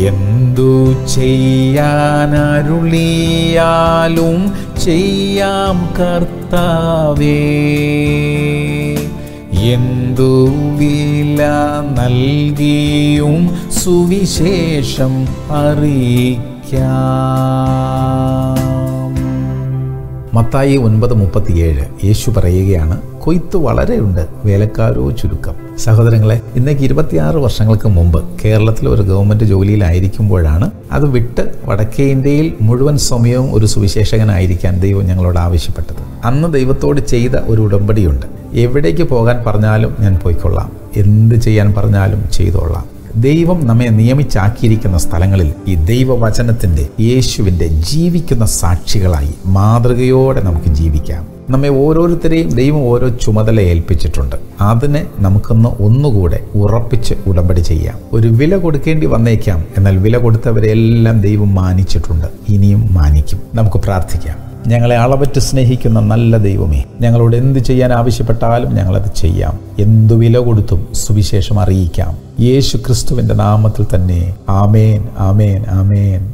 എന്തു ചെയ്യാനരുളിയാലും ചെയ്യാം കർത്താവേ എന്തു വില നൽകിയും സുവിശേഷം അറിയിക്കാം മത്തായി ഒൻപത് മുപ്പത്തിയേഴ് യേശു പറയുകയാണ് കൊയ്ത്ത് വളരെയുണ്ട് വേലക്കാരോ ചുരുക്കം സഹോദരങ്ങളെ ഇന്നേക്ക് ഇരുപത്തിയാറ് വർഷങ്ങൾക്ക് മുമ്പ് കേരളത്തിൽ ഒരു ഗവൺമെൻറ് ജോലിയിലായിരിക്കുമ്പോഴാണ് അത് വിട്ട് വടക്കേ ഇന്ത്യയിൽ മുഴുവൻ സമയവും ഒരു സുവിശേഷകനായിരിക്കാൻ ദൈവം ഞങ്ങളോട് ആവശ്യപ്പെട്ടത് അന്ന് ദൈവത്തോട് ചെയ്ത ഒരു ഉടമ്പടിയുണ്ട് എവിടേക്ക് പോകാൻ പറഞ്ഞാലും ഞാൻ പോയിക്കൊള്ളാം എന്ത് ചെയ്യാൻ പറഞ്ഞാലും ചെയ്തോളാം ദൈവം നമ്മെ നിയമിച്ചാക്കിയിരിക്കുന്ന സ്ഥലങ്ങളിൽ ഈ ദൈവവചനത്തിൻ്റെ യേശുവിൻ്റെ ജീവിക്കുന്ന സാക്ഷികളായി മാതൃകയോടെ നമുക്ക് ജീവിക്കാം നമ്മെ ഓരോരുത്തരെയും ദൈവം ഓരോ ചുമതല ഏൽപ്പിച്ചിട്ടുണ്ട് അതിനെ നമുക്കൊന്ന് ഒന്നുകൂടെ ഉറപ്പിച്ച് ഉടമ്പടി ചെയ്യാം ഒരു വില കൊടുക്കേണ്ടി വന്നേക്കാം എന്നാൽ വില കൊടുത്തവരെല്ലാം ദൈവം മാനിച്ചിട്ടുണ്ട് ഇനിയും മാനിക്കും നമുക്ക് പ്രാർത്ഥിക്കാം ഞങ്ങളെ അളവറ്റ് സ്നേഹിക്കുന്ന നല്ല ദൈവമേ ഞങ്ങളോട് എന്ത് ചെയ്യാൻ ആവശ്യപ്പെട്ടാലും ഞങ്ങളത് ചെയ്യാം എന്തു വില കൊടുത്തും സുവിശേഷം അറിയിക്കാം യേശു ക്രിസ്തുവിൻ്റെ നാമത്തിൽ തന്നെ ആമേൻ ആമേൻ ആമേൻ